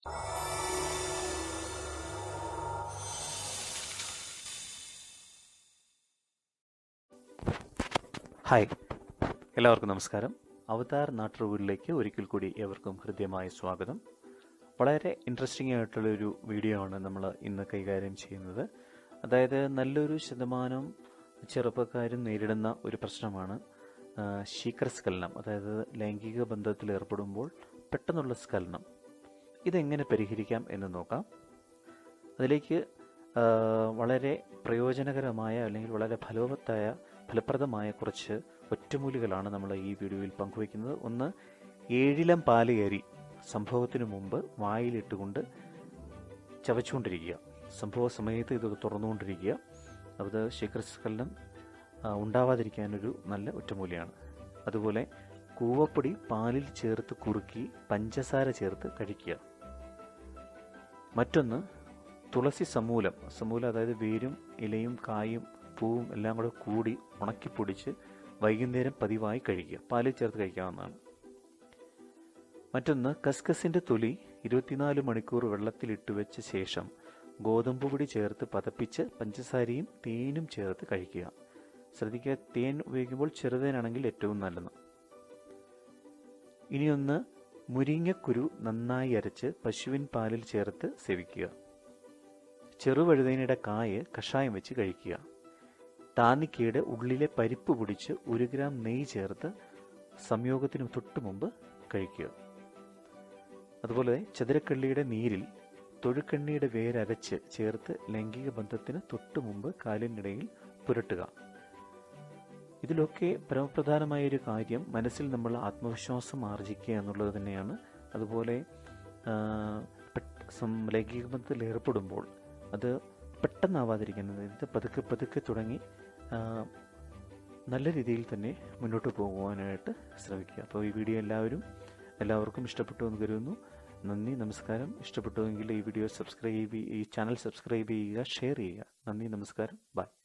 hi എല്ലാവർക്കും നമസ്കാരം അവതാർ നാട്ടുവീടിലേക്ക് ഒരിക്കൽ കൂടി ഏവർക്കും ഹൃദ്യമായ സ്വാഗതം വളരെ ഇൻട്രസ്റ്റിംഗ് ആയിട്ടുള്ള ഒരു വീഡിയോ ആണ് നമ്മൾ ഇന്ന് കൈകാര്യം ചെയ്യുന്നത് അതായത് നല്ലൊരു ശതമാനം ചെറുപ്പക്കാരും നേരിടുന്ന ഒരു പ്രശ്നമാണ് ആ, ശീഘ്രസ്ഖലനം അതായത് ലൈംഗിക ബന്ധത്തിൽ ഏർപ്പെടുമ്പോൾ പെട്ടെന്നുള്ള സ്ഖലനം ഇതെങ്ങനെ പരിഹരിക്കാം എന്ന് നോക്കാം അതിലേക്ക് ആ, വളരെ പ്രയോജനകരമായ അല്ലെങ്കിൽ വളരെ ഫലവത്തായ ഫലപ്രദമായ കുറച്ച് ഒറ്റമൂലികളാണ് നമ്മൾ ഈ വീഡിയോയിൽ പങ്കുവയ്ക്കുന്നത് ഒന്ന് ഏഴിലം പാലയരി സംഭവത്തിന് മുമ്പ് വായിലിട്ടുകൊണ്ട് ചവച്ചുകൊണ്ടിരിക്കുക സംഭവ സമയത്ത് ഇത് തുറന്നുകൊണ്ടിരിക്കുക അത് ശീഘ്രസ്ഖലനം ആ, ഉണ്ടാവാതിരിക്കാനൊരു നല്ല ഒറ്റമൂലിയാണ് അതുപോലെ കൂവപ്പൊടി പാലിൽ ചേർത്ത് കുറുക്കി പഞ്ചസാര ചേർത്ത് കഴിക്കുക മറ്റൊന്ന് തുളസി സമൂലം സമൂലം അതായത് വേരും ഇലയും കായും പൂവും എല്ലാം കൂടെ കൂടി ഉണക്കിപ്പൊടിച്ച് വൈകുന്നേരം പതിവായി കഴിക്കുക പാലിൽ ചേർത്ത് കഴിക്കാവുന്നതാണ് മറ്റൊന്ന് കസ്കസിന്റെ തൊലി ഇരുപത്തിനാല് മണിക്കൂർ വെള്ളത്തിലിട്ട് വെച്ച ശേഷം ഗോതമ്പ് പൊടി ചേർത്ത് പതപ്പിച്ച് പഞ്ചസാരയും തേനും ചേർത്ത് കഴിക്കുക ശ്രദ്ധിക്കുക തേൻ ഉപയോഗിക്കുമ്പോൾ ചെറുതേനാണെങ്കിൽ ഏറ്റവും നല്ലത് ഇനിയൊന്ന് മുരിങ്ങക്കുരു നന്നായി അരച്ച് പശുവിൻ പാലിൽ ചേർത്ത് സേവിക്കുക ചെറുവഴുതനയുടെ കായ് കഷായം വെച്ച് കഴിക്കുക താന്നിക്കയുടെ ഉള്ളിലെ പരിപ്പ് പൊടിച്ച് ഒരു ഗ്രാം നെയ്യ് ചേർത്ത് സംയോഗത്തിന് തൊട്ടു മുമ്പ് കഴിക്കുക അതുപോലെ ചതുരക്കള്ളിയുടെ നീരിൽ തൊഴുക്കണ്ണിയുടെ വേരരച്ച് ചേർത്ത് ലൈംഗിക ബന്ധത്തിന് തൊട്ടു മുമ്പ് കാലിനിടയിൽ പുരട്ടുക ഇതിലൊക്കെ പരമപ്രധാനമായ ഒരു കാര്യം മനസ്സിൽ നമ്മൾ ആത്മവിശ്വാസം ആർജിക്കുക എന്നുള്ളത് തന്നെയാണ് അതുപോലെ ആ, പെട്ട്- സം- ലൈംഗിക ബന്ധത്തിൽ ഏർപ്പെടുമ്പോൾ അത് പെട്ടെന്നാവാതിരിക്കുന്നത് ഇത് പതുക്കെ പതുക്കെ തുടങ്ങി ആ, നല്ല രീതിയിൽ തന്നെ മുന്നോട്ട് പോകുവാനായിട്ട് ശ്രമിക്കുക അപ്പോൾ ഈ വീഡിയോ എല്ലാവരും എല്ലാവർക്കും ഇഷ്ടപ്പെട്ടു എന്ന് കരുതുന്നു നന്ദി നമസ്കാരം ഇഷ്ടപ്പെട്ടുവെങ്കിൽ ഈ വീഡിയോ സബ്സ്ക്രൈബ് ഈ ചാനൽ സബ്സ്ക്രൈബ് ചെയ്യുക ഷെയർ ചെയ്യുക നന്ദി നമസ്കാരം ബൈ